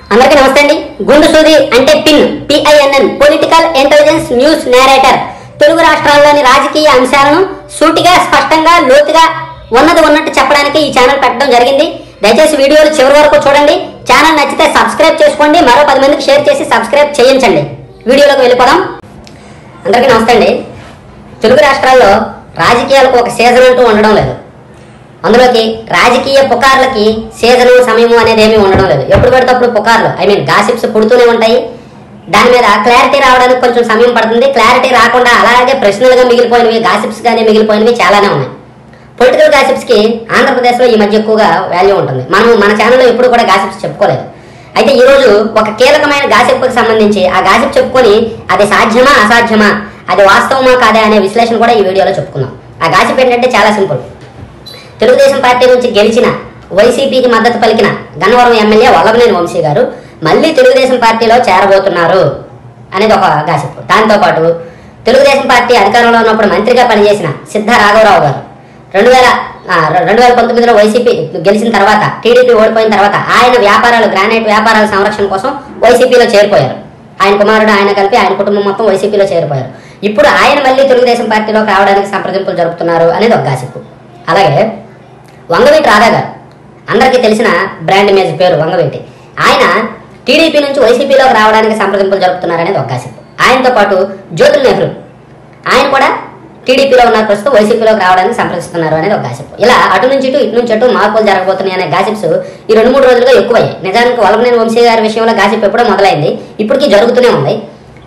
అందరికీ నమస్తే అండి గుండు సూది అంటే pin PINN political intelligence news narrator Telugu రాష్ట్రాల్లోని రాజకీయ అంశాలను సూటిగా స్పష్టంగా లోతుగా ఉన్నది ఉన్నట్టు చెప్పడానికి ఈ ఛానల్ పెట్టడం జరిగింది దయచేసి వీడియోలు చివరి వరకు చూడండి ఛానల్ నచ్చితే సబ్స్క్రైబ్ చేసుకోండి మరో పది మందికి షేర్ చేసి సబ్స్క్రైబ్ చేయించండి వీడియోలోకి వెళ్ళిపోదాం అందరికీ నమస్తే అండి తెలుగు రాష్ట్రాల్లో రాజకీయాలకు ఒక సీజన్ అంటూ ఉండడం లేదు అందులోకి రాజకీయ పుకార్లకి సీజను సమయము అనేది ఏమీ ఉండడం లేదు ఎప్పుడు పడితే అప్పుడు పుకార్లు ఐ మీన్ గాసిప్స్ పుడుతూనే ఉంటాయి దాని మీద క్లారిటీ రావడానికి కొంచెం సమయం పడుతుంది క్లారిటీ రాకుండా అలాగే ప్రశ్నలుగా మిగిలిపోయినవి గాసిప్స్ గానే మిగిలిపోయినవి చాలానే ఉన్నాయి పొలిటికల్ గాసిప్స్ కి ఆంధ్రప్రదేశ్లో ఈ మధ్య ఎక్కువగా వాల్యూ ఉంటుంది మనం మన ఛానల్లో ఎప్పుడు కూడా గాసిప్స్ చెప్పుకోలేదు అయితే ఈ రోజు ఒక కీలకమైన గాసిప్కి సంబంధించి ఆ గాసిప్ చెప్పుకొని అది సాధ్యమా అసాధ్యమా అది వాస్తవమా కాదా అనే విశ్లేషణ కూడా ఈ వీడియోలో చెప్పుకుందాం ఆ గాసిప్ ఏంటంటే చాలా సింపుల్ తెలుగుదేశం పార్టీ నుంచి గెలిచిన వైసీపీకి మద్దతు పలికిన గన్నవరం ఎమ్మెల్యే వల్లభనేని వంశీ గారు మళ్ళీ తెలుగుదేశం పార్టీలో చేరబోతున్నారు అనేది ఒక గాసిప్ దాంతోపాటు తెలుగుదేశం పార్టీ అధికారంలో ఉన్నప్పుడు మంత్రిగా పనిచేసిన సిద్ధ రాఘవరావు గారు రెండు వేల ఆ, రెండు వేల పంతొమ్మిదిలో వైసీపీ గెలిచిన తర్వాత టీడీపీ ఓడిపోయిన తర్వాత ఆయన వ్యాపారాలు గ్రానైట్ వ్యాపారాల సంరక్షణ కోసం వైసీపీలో చేరిపోయారు ఆయన కుమారుడు ఆయన కలిపి ఆయన కుటుంబం మొత్తం వైసీపీలో చేరిపోయారు ఇప్పుడు ఆయన మళ్ళీ తెలుగుదేశం పార్టీలోకి రావడానికి సంప్రదింపులు జరుపుతున్నారు అనేది ఒక గాసిప్ అలాగే వంగవీటి రాధా గారు అందరికీ తెలిసిన బ్రాండ్ ఇమేజ్ పేరు వంగవీటి ఆయన టీడీపీ నుంచి వైసీపీలోకి రావడానికి సంప్రదింపులు జరుపుతున్నారనేది ఒక గాసిప్ ఆయనతో పాటు జ్యోతుల్ నెహ్రూ ఆయన కూడా టీడీపీలో ఉన్న ప్రస్తుతం వైసీపీలోకి రావడానికి సంప్రదిస్తున్నారు అనేది ఒక గాసిప్ ఇలా అటు నుంచి ఇటు ఇటు నుంచి అటు మార్పులు జరగబోతున్నాయి అనే గాసిప్స్ ఈ రెండు మూడు రోజులుగా ఎక్కువయ్యాయి నిజానికి వలమనేని వంశీ గారి విషయంలో గాసిప్ ఎప్పుడో మొదలైంది ఇప్పటికీ జరుగుతూనే ఉంది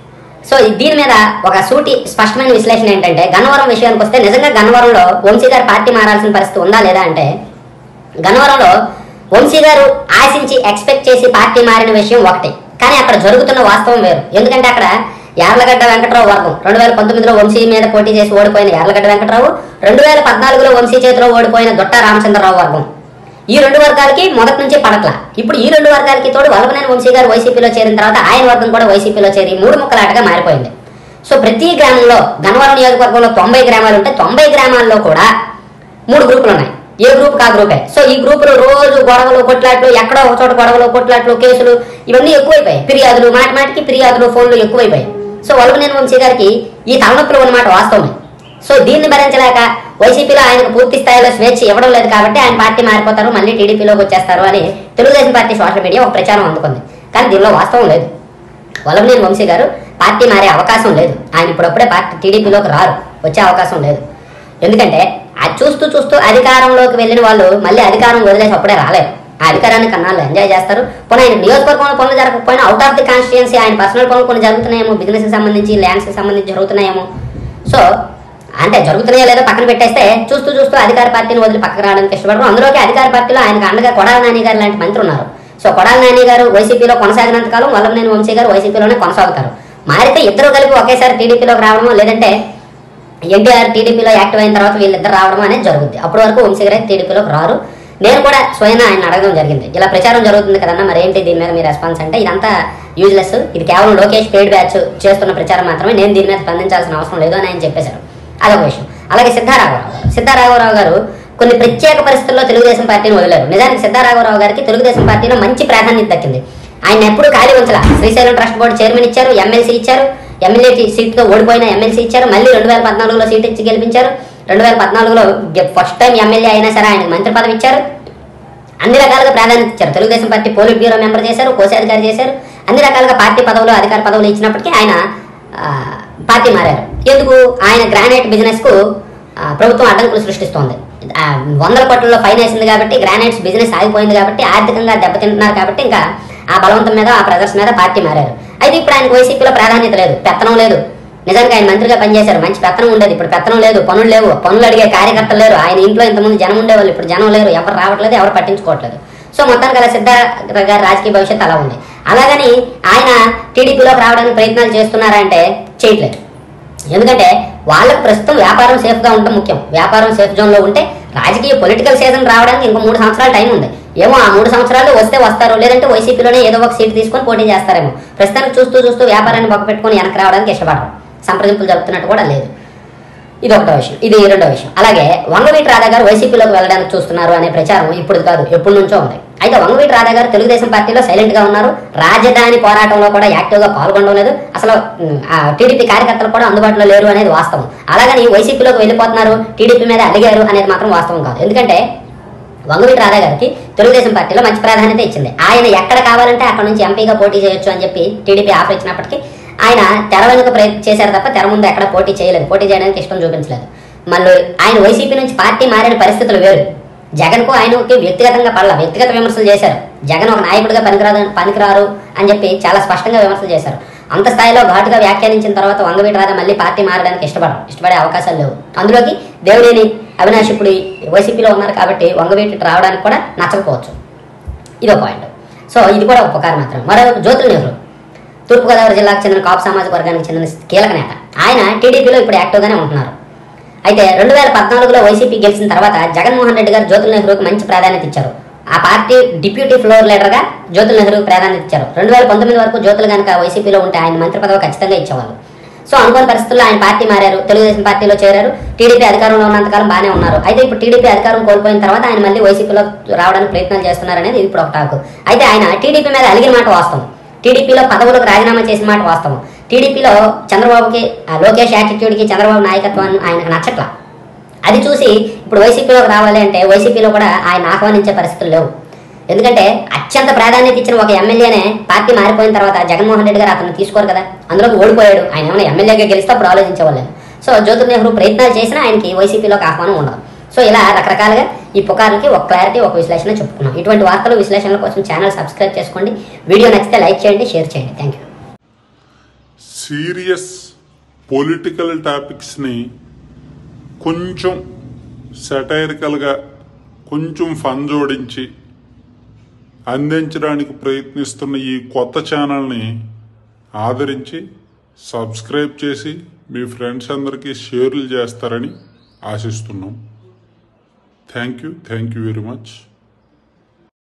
సో దీని మీద ఒక సూటి స్పష్టమైన విశ్లేషణ ఏంటంటే గన్నవరం విషయానికి వస్తే నిజంగా గన్నవరంలో వంశీ గారు పార్టీ మారాల్సిన పరిస్థితి ఉందా లేదా అంటే గన్నవరంలో వంశీ గారు ఆశించి ఎక్స్పెక్ట్ చేసి పార్టీ మారిన విషయం ఒకటి కానీ అక్కడ జరుగుతున్న వాస్తవం వేరు ఎందుకంటే అక్కడ యార్లగడ్డ వెంకట్రావు వర్గం రెండు వేల పంతొమ్మిదిలో వంశీ మీద పోటీ చేసి ఓడిపోయిన యార్లగడ్డ వెంకట్రావు రెండు వేల పద్నాలుగులో వంశీ చేతిలో ఓడిపోయిన దొట్ట రామచంద్రరావు వర్గం ఈ రెండు వర్గాలకి మొదటి నుంచి పడట్ల ఇప్పుడు ఈ రెండు వర్గాలకి తోడు వల్లభనేని వంశీ గారు వైసీపీలో చేరిన తర్వాత ఆయన వర్గం కూడా వైసీపీలో చేరి మూడు ముక్కలాటగా మారిపోయింది సో ప్రతి గ్రామంలో గన్నవరం నియోజకవర్గంలో తొంభై గ్రామాలు ఉంటే తొంభై గ్రామాల్లో కూడా మూడు గ్రూపులు ఉన్నాయి ఏ గ్రూప్ కా గ్రూపే సో ఈ గ్రూపులు రోజు గొడవలు కొట్లాట్లు ఎక్కడో ఒక చోట గొడవలు కొట్లాట్లు కేసులు ఇవన్నీ ఎక్కువైపోయాయి ఫిర్యాదులు మాటి మాటికి ఫిర్యాదులు ఫోన్లు ఎక్కువైపోయాయి సో వల్లభనేని వంశీ గారికి ఈ తలనొప్పులు ఉన్నమాట వాస్తవమే సో దీన్ని భరించలేక వైసీపీలో ఆయనకు పూర్తి స్థాయిలో స్వేచ్ఛ ఇవ్వడం లేదు కాబట్టి ఆయన పార్టీ మారిపోతారు మళ్ళీ టీడీపీలోకి వచ్చేస్తారు అని తెలుగుదేశం పార్టీ సోషల్ మీడియా ఒక ప్రచారం అందుకుంది కానీ దీనిలో వాస్తవం లేదు వల్లభనేని వంశీ గారు పార్టీ మారే అవకాశం లేదు ఆయన ఇప్పుడప్పుడే పార్టీ టీడీపీలోకి రారు వచ్చే అవకాశం లేదు ఎందుకంటే అది చూస్తూ చూస్తూ అధికారంలోకి వెళ్ళిన వాళ్ళు మళ్ళీ అధికారం వదిలేసి అప్పుడే రాలేరు ఆ అధికారాన్ని కన్నాళ్ళు ఎంజాయ్ చేస్తారు పోనీ ఆయన నియోజకవర్గంలో పనులు జరగకపోయినా అవుట్ ఆఫ్ ది కాన్స్టిట్యున్సీ ఆయన పర్సనల్ పనులు కొన్ని జరుగుతున్నాయేమో బిజినెస్కి సంబంధించి ల్యాండ్స్కి సంబంధించి జరుగుతున్నాయేమో సో అంటే జరుగుతున్నాయో లేదో పక్కన పెట్టేస్తే చూస్తూ చూస్తూ అధికార పార్టీని వదిలి పక్కకు రావడానికి ఇష్టపడరు అందులోకి అధికార పార్టీలో ఆయనకు అండగా కొడాల నాని గారు లాంటి మంత్రి ఉన్నారు సో కొడాల నాని గారు వైసీపీలో కొనసాగినంత కాలం వల్లభనేని వంశీ గారు వైసీపీలోనే కొనసాగుతారు మారితే ఇద్దరు కలిపి ఒకేసారి టీడీపీలోకి రావడమో లేదంటే ఎన్టీఆర్ టీడీపీలో యాక్టివ్ అయిన తర్వాత వీళ్ళిద్దరు రావడం అనేది జరుగుద్ది అప్పటి వరకు వంశీ గారు అయితే టీడీపీలోకి రారు నేను కూడా స్వయం ఆయన అడగడం జరిగింది ఇలా ప్రచారం జరుగుతుంది కదన్నా మరి ఏంటి దీని మీద మీ రెస్పాన్స్ అంటే ఇదంతా యూజ్లెస్ ఇది కేవలం లోకేష్ పెయిడ్ బ్యాచ్ చేస్తున్న ప్రచారం మాత్రమే నేను దీని మీద స్పందించాల్సిన అవసరం లేదు అని ఆయన చెప్పేశారు అదొక విషయం అలాగే సిద్ధారాఘవరావు గారు సిద్ధారాఘవరావు గారు కొన్ని ప్రత్యేక పరిస్థితుల్లో తెలుగుదేశం పార్టీని వదిలారు నిజానికి సిద్ధారాఘవరావు గారికి తెలుగుదేశం పార్టీలో మంచి ప్రాధాన్యత దక్కింది ఆయన ఎప్పుడు ఖాళీ ఉంచలా శ్రీశైలం ట్రస్ట్ బోర్డు చైర్మన్ ఇచ్చారు ఎమ్మెల్సీ ఇచ్చారు ఎమ్మెల్యే సీట్తో ఓడిపోయిన ఎమ్మెల్సీ ఇచ్చారు మళ్ళీ రెండు వేల పద్నాలుగులో సీట్ ఇచ్చి గెలిపించారు రెండు వేల పద్నాలుగులో ఫస్ట్ టైం ఎమ్మెల్యే అయినా సరే ఆయనకు మంత్రి పదవి ఇచ్చారు అన్ని రకాలుగా ప్రాధాన్యత ఇచ్చారు Telugu Desam party politburo member చేశారు కోశాధికారి చేశారు అన్ని రకాలుగా పార్టీ పదవులు అధికార పదవులు ఇచ్చినప్పటికీ ఆయన ఆ, పార్టీ మారారు ఎందుకు ఆయన గ్రానైట్ బిజినెస్ కు ఆ, ప్రభుత్వం అడ్డంకులు సృష్టిస్తోంది ఆ, వందల కోట్లలో ఫైన్ వేసింది కాబట్టి గ్రానైట్స్ బిజినెస్ ఆగిపోయింది కాబట్టి ఆర్థికంగా దెబ్బతింటున్నారు కాబట్టి ఇంకా ఆ బలవంతం మీద ఆ ప్రదర్శన మీద పార్టీ మారారు అయితే ఇప్పుడు ఆయనకు వైసీపీలో ప్రాధాన్యత లేదు పెత్తనం లేదు నిజానికి ఆయన మంత్రిగా పనిచేశారు మంచి పెత్తనం ఉండేది ఇప్పుడు పెత్తనం లేదు పనులు లేవు పనులు అడిగే కార్యకర్తలు లేరు ఆయన ఇంట్లో ఇంతమంది జనం ఉండేవాళ్ళు ఇప్పుడు జనం లేరు ఎవరు రావట్లేదు ఎవరు పట్టించుకోవట్లేదు సో మొత్తానికి అలా సిద్ధ గారి రాజకీయ భవిష్యత్తు అలా ఉంది అలాగని ఆయన టీడీపీలోకి రావడానికి ప్రయత్నాలు చేస్తున్నారా అంటే చేయట్లేదు ఎందుకంటే వాళ్ళకి ప్రస్తుతం వ్యాపారం సేఫ్ గా ఉండడం ముఖ్యం వ్యాపారం సేఫ్ జోన్ లో ఉంటే రాజకీయ పొలిటికల్ సీజన్ రావడానికి ఇంకో మూడు సంవత్సరాల టైం ఉంది ఏమో ఆ మూడు సంవత్సరాలు వస్తే వస్తారు లేదంటే వైసీపీలోనే ఏదో ఒక సీట్ తీసుకొని పోటీ చేస్తారేమో ప్రస్తుతానికి చూస్తూ చూస్తూ వ్యాపారాన్ని బొక్క పెట్టుకొని వెనక్కి రావడానికి ఇష్టపడరు సంప్రదింపులు జరుపుతున్నట్టు కూడా లేదు ఇది ఒకటో విషయం ఇది రెండో విషయం అలాగే వంగవీటి రాధా గారు వైసీపీలోకి వెళ్ళడానికి చూస్తున్నారు అనే ప్రచారం ఇప్పుడు కాదు ఎప్పటి నుంచో ఉంది అయితే వంగవీటి రాధా గారు తెలుగుదేశం పార్టీలో సైలెంట్ గా ఉన్నారు రాజధాని పోరాటంలో కూడా యాక్టివ్ గా పాల్గొనడం లేదు అసలు ఉమ్, ఆ టీడీపీ కార్యకర్తలు కూడా అందుబాటులో లేరు అనేది వాస్తవం అలాగని వైసీపీలోకి వెళ్ళిపోతున్నారు టీడీపీ మీద అలిగారు అనేది మాత్రం వాస్తవం కాదు ఎందుకంటే వంగవీటి రాధా గారికి తెలుగుదేశం పార్టీలో మంచి ప్రాధాన్యత ఇచ్చింది ఆయన ఎక్కడ కావాలంటే అక్కడ నుంచి ఎంపీగా పోటీ చేయొచ్చు అని చెప్పి టీడీపీ ఆఫర్ ఇచ్చినప్పటికీ ఆయన తెర వెనుక ప్రయత్నం చేశారు తప్ప తెర ముందు ఎక్కడ పోటీ చేయలేదు పోటీ చేయడానికి ఇష్టం చూపించలేదు మళ్ళీ ఆయన వైసీపీ నుంచి పార్టీ మారిన పరిస్థితులు వేరు జగన్కు ఆయనకి వ్యక్తిగతంగా పడల వ్యక్తిగత విమర్శలు చేశారు జగన్ ఒక నాయకుడిగా పనికిరాదు పనికిరారు అని చెప్పి చాలా స్పష్టంగా విమర్శలు చేశారు అంత స్థాయిలో ఘాటుగా వ్యాఖ్యానించిన తర్వాత వంగవీటి రాధా మళ్ళీ పార్టీ మారడానికి ఇష్టపడరు ఇష్టపడే అవకాశాలు లేవు అందులోకి దేవుడేని అవినాష్ ఇప్పుడు వైసీపీలో ఉన్నారు కాబట్టి వంగవీటి రావడానికి కూడా నచ్చకపోవచ్చు ఇదో పాయింట్ సో ఇది కూడా ఒక ఉపకారం మాత్రం మరో జ్యోతుల నెహ్రూ తూర్పుగోదావరి జిల్లాకు చెందిన కాపు సామాజిక వర్గానికి చెందిన కీలక నేత ఆయన టీడీపీలో ఇప్పుడు యాక్టివ్గానే ఉంటున్నారు అయితే రెండు వేల పద్నాలుగులో వైసీపీ గెలిచిన తర్వాత జగన్మోహన్ రెడ్డి గారు జ్యోతుల నెహ్రూకి మంచి ప్రాధాన్యత ఇచ్చారు ఆ పార్టీ డిప్యూటీ ఫ్లోర్ లీడర్గా జ్యోతుల నెహ్రూకి ప్రాధాన్యత ఇచ్చారు రెండు వేల పంతొమ్మిది వరకు జ్యోతులు కనుక వైసీపీలో ఉంటే ఆయన మంత్రి పదవి ఖచ్చితంగా ఇచ్చేవాళ్ళు సో అనుకోని పరిస్థితుల్లో ఆయన పార్టీ మారారు తెలుగుదేశం పార్టీలో చేరారు టీడీపీ అధికారంలో ఉన్నంతకాలం బాగానే ఉన్నారు అయితే ఇప్పుడు టీడీపీ అధికారం కోల్పోయిన తర్వాత ఆయన మళ్ళీ వైసీపీలో రావడానికి ప్రయత్నాలు చేస్తున్నారనేది ఇప్పుడు ఒక టాక్ అయితే ఆయన టీడీపీ మీద అలిగిన మాట వాస్తవం టీడీపీలో పదవులకు రాజీనామా చేసిన మాట వాస్తవం టీడీపీలో చంద్రబాబుకి ఆ లోకేష్ యాటిట్యూడ్కి చంద్రబాబు నాయకత్వాన్ని ఆయనకు నచ్చట్లా అది చూసి ఇప్పుడు వైసీపీలోకి రావాలి అంటే వైసీపీలో కూడా ఆయన ఆహ్వానించే పరిస్థితులు లేవు ఎందుకంటే అత్యంత ప్రాధాన్యత ఇచ్చిన ఒక ఎమ్మెల్యేనే పార్టీ మారిపోయిన తర్వాత జగన్మోహన్ రెడ్డి గారు అతను తీసుకోరు కదా అందులోకి ఓడిపోయాడు ఆయన ఏమైనా ఎమ్మెల్యేగా గెలిస్తే అప్పుడు ఆలోచించేవాళ్ళు సో జ్యోతి నెహ్రూ ప్రయత్నాలు చేసినా ఆయనకి వైసీపీలోకి ఆహ్వానం ఉండదు సో ఇలా రకరకాలుగా ఈ పుకార్లకి ఒక క్లారిటీ ఒక విశ్లేషణ చెప్పుకున్నాం ఇటువంటి వార్తలు విశ్లేషణల కోసం ఛానల్ సబ్స్క్రైబ్ చేసుకోండి వీడియో నచ్చితే లైక్ చేయండి షేర్ చేయండి థ్యాంక్ యూ సీరియస్ పొలిటికల్ టాపిక్స్ని కొంచెం సెటైరికల్గా కొంచెం ఫన్ జోడించి అందించడానికి ప్రయత్నిస్తున్న ఈ కొత్త ఛానల్ని ఆదరించి సబ్స్క్రైబ్ చేసి మీ ఫ్రెండ్స్ అందరికీ షేర్లు చేస్తారని ఆశిస్తున్నాం thank you thank you very much